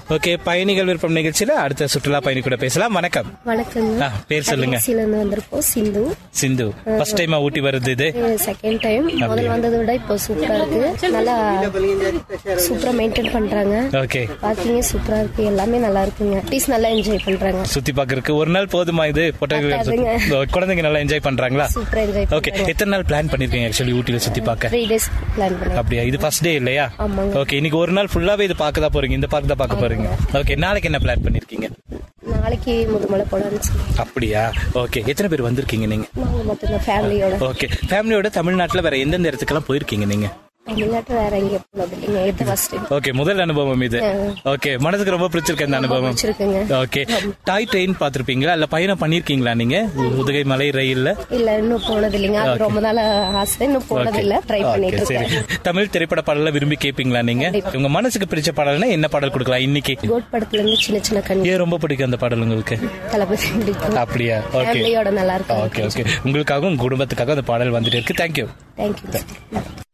Okay பயணிகள் விருப்பம் நிகழ்ச்சியில அடுத்த சுற்றுலா பயணி கூட பேசலாம் வணக்கம் வணக்கங்க ஆ, பேர் சொல்லுங்க இருந்து வந்திருக்கோம் சிந்து சிந்து ஃபர்ஸ்ட் டைமா ஊட்டி வருது இது செகண்ட் டைம் முதல் வந்ததை விட இப்போ சூப்பரா இருக்கு நல்லா சூப்பரா மெயின்டைன் பண்றாங்க ஓகே பார்க்கிங்க சூப்பரா இருக்கு எல்லாமே நல்லா இருக்குங்க டீஸ் நல்லா என்ஜாய் பண்றாங்க சுத்தி பாக்குறதுக்கு ஒரு நாள் போதுமா இது போட்டோகிராஃப் பத்தாதுங்க. குழந்தைங்க நல்லா என்ஜாய் பண்றாங்களா சூப்பரா என்ஜாய் ஓகே பண்றாங்க எத்தனை நாள் பிளான் பண்ணிருக்கீங்க ஆக்சுவலி ஊட்டியில சுத்தி பார்க்க த்ரீ டேஸ் பிளான் பண்ணி அப்படியா இது ஃபர்ஸ்ட் டே இல்லையா ஆமாங்க. ஓகே இன்னைக்கு ஒரு நாள் ஃபுல்லாவே இது பார்க்க தான் போறீங்க இந்த பார்க் தான் பார்க்க போறீங்க ஓகே நாளைக்கு என்ன பிளான் பண்ணிருக்கீங்க நாளைக்கு முதுமலை போலான்னு சொல்லி அப்படியா ஓகே எத்தனை பேர் வந்திருக்கீங்க நீங்க நாங்க மொத்தம் ஃபேமிலியோட ஓகே ஃபேமிலியோட தமிழ்நாட்டுல வேற எந்தெந்த இடத்துக்கெல்லாம் போயிருக்கீங்க நீங்க தமிழ்நாட்டு வேற எங்கேயும் போனது இல்லைங்க இது ஃபர்ஸ்ட் டைம் ஓகே முதல் அனுபவம் இது ஓகே மனதுக்கு ரொம்ப பிடிச்சிருக்கு இந்த அனுபவம் பிடிச்சிருக்குங்க ஓகே டாய் ட்ரெயின் பாத்திருப்பீங்களா இல்ல பயணம் பண்ணிருக்கீங்களா நீங்க உதகை மலை ரயில்ல இல்ல இன்னும் போனது இல்லைங்க அது ரொம்ப நாள் ஆசை இன்னும் போனது இல்ல ட்ரை பண்ணிட்டு ஓகே, சரி இருக்கேன் தமிழ் திரைப்பட பாடல விரும்பி கேப்பீங்களா நீங்க கண்டிப்பா. உங்க மனசுக்கு பிடிச்ச பாடல்னா என்ன பாடல் கொடுக்கலாம் இன்னைக்கு கோட் படத்துல இருந்து சின்ன சின்ன கண் ஏன் ரொம்ப பிடிக்கும் அந்த பாடல் உங்களுக்கு தளபதி பிடிக்கும் அப்படியா ஓகே ஃபேமிலியோட நல்லா இருக்கும் ஓகே ஓகே உங்களுக்காகவும் உங்க குடும்பத்துக்காக அந்த பாடல் வந்துட்டு இருக்கு தேங்க்யூ தேங்க்யூ